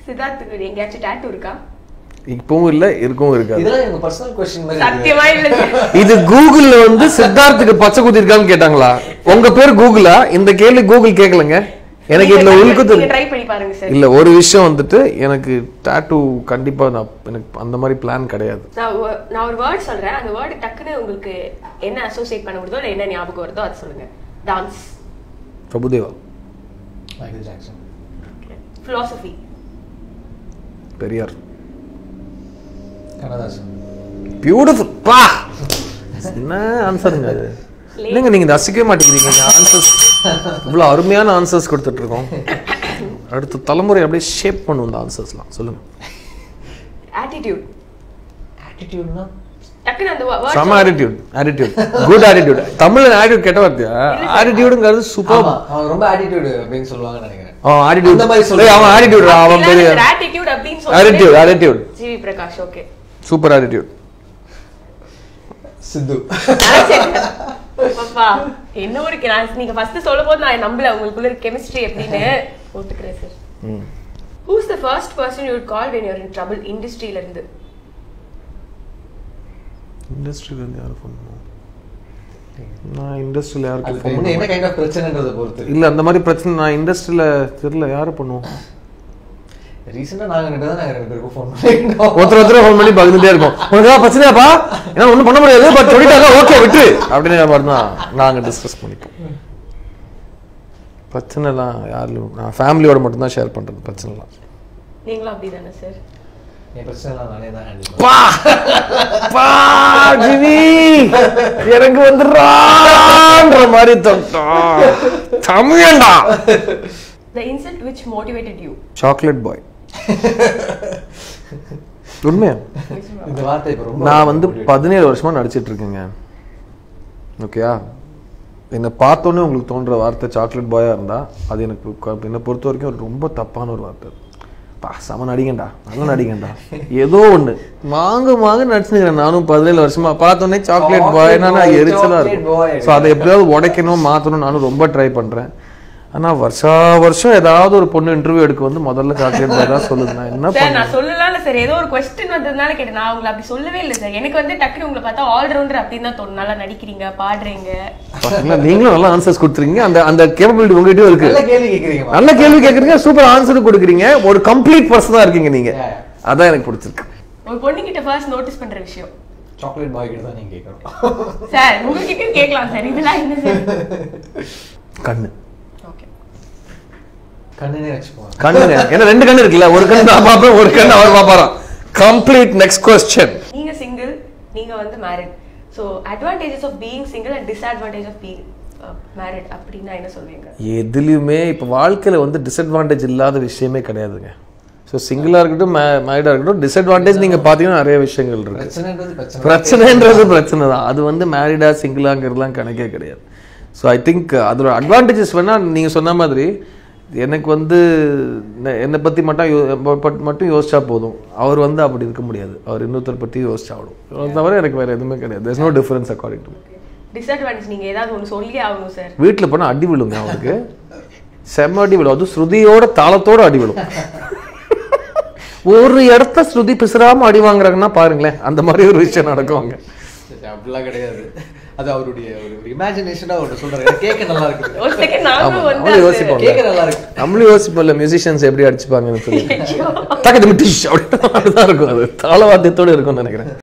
சித்தார்த்துக்கு எங்கேயாச்சும் டேட்டு இருக்கா இப்பவும் இல்ல இருக்கவும் இருக்காது இதெல்லாம் எங்க பர்சனல் கொஸ்டின் மாதிரி இருக்கு. சத்தியமா இல்ல சார் இது கூகுள்ல வந்து சித்தார்த்துக்கு பச்சை குத்தி இருக்கான்னு கேட்டாங்களா உங்க பேர் கூகுளா இந்த கேள்வி கூகுள் கேட்கலங்க எனக்கு இதுல உள்குத்து நீங்க ட்ரை பண்ணி பாருங்க சார் இல்ல ஒரு விஷயம் வந்துட்டு எனக்கு டாட்டூ கண்டிப்பா நான் எனக்கு அந்த மாதிரி பிளான் கிடையாது நான் ஒரு- நான் ஒரு வேர்ட் சொல்றேன் அந்த வேர்டு டக்குன்னு உங்களுக்கு என்ன அசோசியேட் பண்ண முடியுதோ இல்ல என்ன ஞாபகம் வருதோ அது சொல்லுங்க dance Prabhudeva Michael Jackson philosophy Periyar Kannadasan beautiful பா என்ன ஆன்சருங்க அது இல்லைங்க நீங்க இதை ரசிக்கவே மாட்டேங்கிறீங்க ஆன்சர்ஸ் இவ்வளவு அருமையான ஆன்சர்ஸ் கொடுத்துட்டு இருக்கோம் அடுத்த தலைமுறை அப்படியே ஷேப் பண்ணும் இந்த ஆன்சர்ஸ்லாம் சொல்லுங்க attitude ஆட்டிடியூட்னா டக்குன்னு அந்த word செம சொல்லுங்க. ஆட்டிடியூட் ஆட்டிடியூட் குட் ஆட்டிடியூட் தமிழ்ல ஆட்டிடியூட் கெட்ட வார்த்தையா ஆட்டிடியூடுங்கிறது சூப்பர் ஆமா அவன் ரொம்ப ஆட்டிடியூட் அப்படின்னு சொல்லுவாங்கன்னு நினைக்கிறேன் அவன் ஆட்டிடியூட் அந்த மாதிரி சொல்லுங்க. அவன் ஆட்டிடியூட் அவன் அப்படிலாம் பெரிய இல்ல sir, attitude அப்படின்னு Attitude, சொல்லிட்டு attitude. GV Prakash okay super attitude Siddhu அப்பா என்ன ஒரு கே- நான் நீங்க ஃபர்ஸ்ட் சொல்லும் போது நான் நம்பல உங்களுக்குள்ள கெமிஸ்ட்ரி எப்படின்னு ஒத்துக்கிறேன் sir who's the first person you call when you're in trouble இண்டஸ்ட்ரியில இருந்து இண்டஸ்ட்ரியில இருந்து யாரும் ஃபோன் பண்ணுவோம் நான் இண்டஸ்ட்ரியில யாருக்கு அது ஃபோன் என்ன என்ன பண்ணுவேன் கைண்ட் ஆஃப் பிரச்சனைன்றதை பொறுத்து இல்ல அந்த மாதிரி பிரச்சனை நான் இண்டஸ்ட்ரியில தெரியல யாரை பண்ணுவோம் ரீசெண்டா நாங்க ரெண்டு தான் நாங்க ரெண்டு பேருக்கும் ஃபோன் பண்ணிருந்தோம் ஒருத்தர் ஒருத்தர் ஃபோன் பண்ணி பகிர்ந்துட்டே இருக்கோம் உனக்கு ஏதாவது பிரச்சனையாப்பா ஏன்னா ஒன்றும் பண்ண முடியாது பட் சொல்லிட்டாங்க ஓகே விட்டு அப்படின்னு மாதிரி தான் நாங்கள் டிஸ்கஸ் பண்ணிப்போம் பிரச்சனைலாம் யாரும் நான் ஃபேமிலியோட மட்டும்தான் ஷேர் பண்ணுறது பிரச்சனைலாம் நீங்களும் அப்படிதானே சார் என் பிரச்சனை எல்லாம் நானே தான் ஹேண்டில் பா பா ஜிவி எனக்கு வந்துடுறான்ற மாதிரி தொட்டா தமிழண்டா the insult which motivated you chocolate boy உண்மையா இந்த வார்த்தை இப்ப ரொம்ப நான் வந்து பதினேழு வருஷமா நடிச்சிட்டு இருக்கேங்க ஓகேயா என்னை பார்த்தோன்னே உங்களுக்கு தோன்ற வார்த்தை சாக்லேட் பாயா இருந்தா அது எனக்கு க- என்னை பொறுத்த வரைக்கும் ஒரு ரொம்ப தப்பான ஒரு வார்த்தை பா செம நடிகண்டா நல்ல நடிகண்டா ஏதோ ஒண்ணு வாங்க வாங்க நடிச்சுக்கிறேன் நானும் பதினேழு வருஷமா பார்த்தோன்னே சாக்லேட் Chocolate பாய்னா நான் boy, எரிச்சலா chocolate இருக்கும் boy. ஸோ அதை எப்படியாவது உடைக்கணும் மாத்தணும் நானும் ரொம்ப ட்ரை பண்றேன் ஆனா வருஷா வருஷம் ஏதாவது ஒரு பொண்ணு இன்டர்வியூ எடுக்க வந்து முதல்ல சாக்லேட் பாய் தான் சொல்லுது நான் என்ன சார் பண்ணேன் நான் சொல்லலாம்ல சார் ஏதோ ஒரு கொஸ்டின் வந்ததுனால கேட்டேன் நான் உங்களை அப்படி சொல்லவே இல்லை சார் எனக்கு வந்து டக்குனு உங்களை பார்த்தா ஆல்ரவுண்டர் அப்படின்னு தான் தோணும் நல்லா நடிக்கிறீங்க பாடுறீங்க பாத்தீங்களா? நீங்களும் நல்லா ஆன்சர்ஸ் கொடுத்துருக்கீங்க அந்த அந்த கேப்பபிலிட்டி உங்ககிட்டயும் இருக்கு நல்ல கேள்வி கேக்குறீங்க நல்ல கேள்வி கேக்குறீங்க சூப்பர் ஆன்சர் கொடுக்குறீங்க ஒரு கம்ப்ளீட் பர்சனா இருக்கீங்க நீங்க Yeah. அதான் எனக்கு பிடிச்சிருக்கு ஒரு பொண்ணுகிட்ட ஃபர்ஸ்ட் நோட்டீஸ் பண்ற விஷயம் சாக்லேட் பாய் கிட்ட தான் நீங்க கேட்கணும் சார் உங்ககிட்டயும் கேட்கலாம் சார் இதெல்லாம் என்ன சார் கண்ணு ஓகே கண்ணுனே வச்சுப்போம் கண்ணுங்க ஏன்னா ரெண்டு கண்ணு இருக்குல்ல ஒரு கண்ணு நான் பார்ப்பேன் ஒரு கண்ணு அவர் பார்ப்பாராம் கம்ப்ளீட் நெக்ஸ்ட் கொஸ்டின் நீங்க சிங்கிள் நீங்க வந்து married so advantages of being single and disadvantage of being married அப்படின்னா என்ன சொல்வீங்க எதுலயுமே இப்போ வாழ்க்கையில வந்து டிஸ்அட்வான்டேஜ் இல்லாத விஷயமே கிடையாதுங்க ஸோ சிங்கிளா இருக்கட்டும் மேரிடா இருக்கட்டும் டிஸ்அட்வான்டேஜ் நீங்க பாத்தீங்கன்னா நிறைய விஷயங்கள் இருக்கு பிரச்சனைன்றது பிரச்சனை பிரச்சனைன்றது பிரச்சனை தான் அது வந்து மேரிடா சிங்கிளாங்கிறதுலாம் கணக்கே கிடையாது ஸோ ஐ திங்க் அதோட அட்வான்டேஜஸ் வேணா நீங்க சொன்ன மாதிரி எனக்கு வந்து நெ- என்னை பத்தி மட்டும் யோ- ப- பட் மட்டும் யோசிச்சா போதும் அவர் வந்து அப்படி இருக்க முடியாது அவர் இன்னொருத்தர் பத்தி யோசிச்சாகணும் அதை தவிர எனக்கு வேற எதுவுமே கிடையாது there's no difference according to me disadvantage நீங்க ஏதாவது ஒன்று சொல்லியே ஆகணும் சார் வீட்டில் போனால் அடி விழுங்க அவனுக்கு செம்ம அடி விழும் அதுவும் ஸ்ருதியோட தாளத்தோட அடி விழும் ஒரு இடத்த ஸ்ருதி பிசுறாம அடி வாங்குறாங்கன்னா பாருங்களேன் அந்த மாதிரி ஒரு விஷயம் நடக்குவாங்க அப்படிலாம் கிடையாது அது அவருடைய ஒரு இமேஜினேஷனா அவர்கிட்ட சொல்றாரு கேட்க நல்லா இருக்கு ஒரு செகண்ட் ஆமா, நாங்களும் வந்து அவங்களும் அது- யோசிப்போம். கேட்க நல்லா இருக்கு நம்மளும் யோசிப்போம்ல மியூசிஷியன்ஸ் எப்படி அடிச்சுப்பாங்கன்னு சொல்லி தக்கத்து மிட்டிஷ் அப்படின்னு தான் இருக்கும் அது தாளவாத்தியத்தோட இருக்கும்னு நினைக்கிறேன்